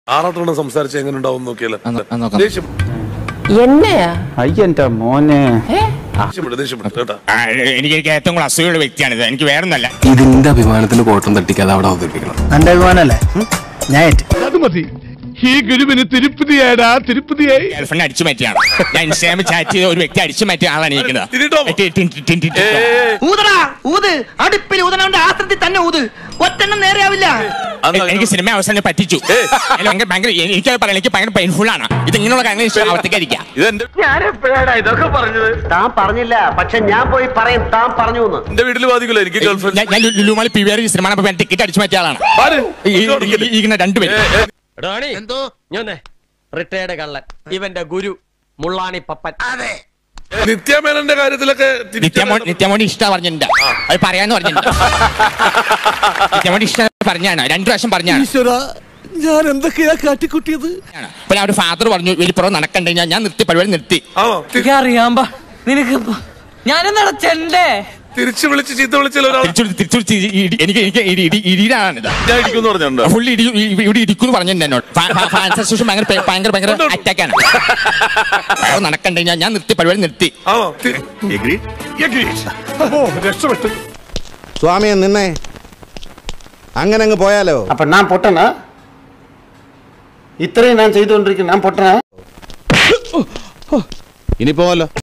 ആറാട്ടെണ്ണം സംസാരിച്ച് എങ്ങനെ ഉണ്ടാവും നോക്കിയാലോ ആ, ആ, നോക്കാം. ദേഷ്യം എന്നെയാ അയ്യന്റെ മോനെ ദേഷ്യപ്പെട്ടു ദേഷ്യപ്പെട്ടു കേട്ടാ ആ, എനിക്ക് എനിക്ക് ഏറ്റവും കൂടുതൽ അസൂയുള്ള വ്യക്തിയാണിത് എനിക്ക് വേറെ ഒന്നല്ല ഇതിന്റെ അഭിമാനത്തിന് കോട്ടം തട്ടിക്കാതെ അവിടെ അവതരിപ്പിക്കണം എന്റെ അഭിമാനല്ലേ ഞാൻ ഏറ്റ്. അത് മതി ഈ ഗുരുവിന് തിരുപ്പതിയാടാ തിരുപ്പതിയായി ഗേൾഫ്രണ്ട് അടിച്ചു മാറ്റിയാണ് ഞാൻ ഇൻസ്റ്റാഗ്രാമിൽ ചാറ്റ് ചെയ്ത ഒരു വ്യക്തി അടിച്ചു മാറ്റിയ ആളാണ് തിരിട്ടോ? ഇരിക്കുന്നത് ഊതടാ ഊത് അടുപ്പിൽ ഊതനവന്റെ ആസ്ത്രത്തിൽ തന്നെ ഊത് ഒറ്റെണ്ണം നേരെയാവില്ല എനിക്ക് സിനിമ അവസാനം പറ്റിച്ചു അല്ല, ഭയങ്കര ഭയങ്കര എനിക്ക് പറയാൻ എനിക്ക് ഭയങ്കര പെയിൻഫുൾ ആണ് ഇത് ഇങ്ങനെയുള്ള കാര്യങ്ങൾ ഇഷ്ടം ആവർത്തിക്കാതിരിക്കുക ഇതെന്റെ ഞാൻ എപ്പോഴാണ് ഇതൊക്കെ പറഞ്ഞത് താൻ പറഞ്ഞില്ല പക്ഷെ ഞാൻ പോയി പറയും താൻ പറഞ്ഞു എന്ന് എന്റെ വീട്ടിൽ ബാധിക്കില്ല എനിക്ക് ഗേൾഫ്രണ്ട് ഞാൻ- ഞാൻ ലുലുമാളി P V R cinema ticket അടിച്ചു മാറ്റിയ ആളാണ് ഈ- ഈ- ഈ- ഇങ്ങനെ രണ്ടുപേരും എന്തോ ഞാൻ റിട്ടയർഡ് കള്ളൻ ഇവന്റെ ഗുരു മുള്ളാണി പപ്പൻ അതെ നിത്യാമേനന്റെ കാര്യത്തിലൊക്കെ തിരിച്ച് നിത്യമോ നിത്യമോടി ഇഷ്ട പറഞ്ഞിട്ടുണ്ട് അത് പറയാന്ന് പറഞ്ഞിട്ടുണ്ട് നിത്യമോടി ഇഷ്ട പറഞ്ഞാണ് രണ്ടു പ്രാവശ്യം പറഞ്ഞാണ് ഞാൻ എന്തൊക്കെയാ കാട്ടിക്കുട്ടിയത് പിന്നെ അവരുടെ ഫാദർ പറഞ്ഞു വലിപ്പുറം നടക്കണ്ടേ ഞാൻ ഞാൻ നിർത്തി പരിപാടി നിർത്തി ആണോ തി- അറിയാമ്പ നിനക്ക് ഞാനെന്താ ചെണ്ടേ തിരിച്ച് വിളിച്ച് ചീത്ത വിളിച്ചാൽ ഒരാൾ തിരിച്ചു തിരിച്ചു ഇടി- ഇടി- എനിക്ക് എനിക്ക് ഇടി- ഇടി- ഇടിയിലാണിത് ഞാൻ ഇരിക്കുന്നു പറഞ്ഞിട്ടുണ്ട് ഫുള്ളി ഇടി ഈ- ഇവിടെ ഇരിക്കുന്നു പറഞ്ഞിട്ടുണ്ട് എന്നോട് ഫാ- ഫാ- ഫാൻസ് അസോസിയേഷൻ ഭയങ്കര പേ- ഭയങ്കര ഭയങ്കര അറ്റാക്കാണ് അത് നടക്കണ്ടേ ഞാൻ ഞാൻ നിർത്തി പരിപാടി നിർത്തി ആണോ തി- രക്ഷപ്പെട്ടു സ്വാമിയെ നിന്നെ അങ്ങനെ അങ്ങ് പോയാലോ അപ്പൊ ഞാൻ പൊട്ടനാ ഇത്രയും ഞാൻ ചെയ്തുകൊണ്ടിരിക്കുന്നു ഞാൻ പൊട്ടനാ ഇനി പോവല്ലോ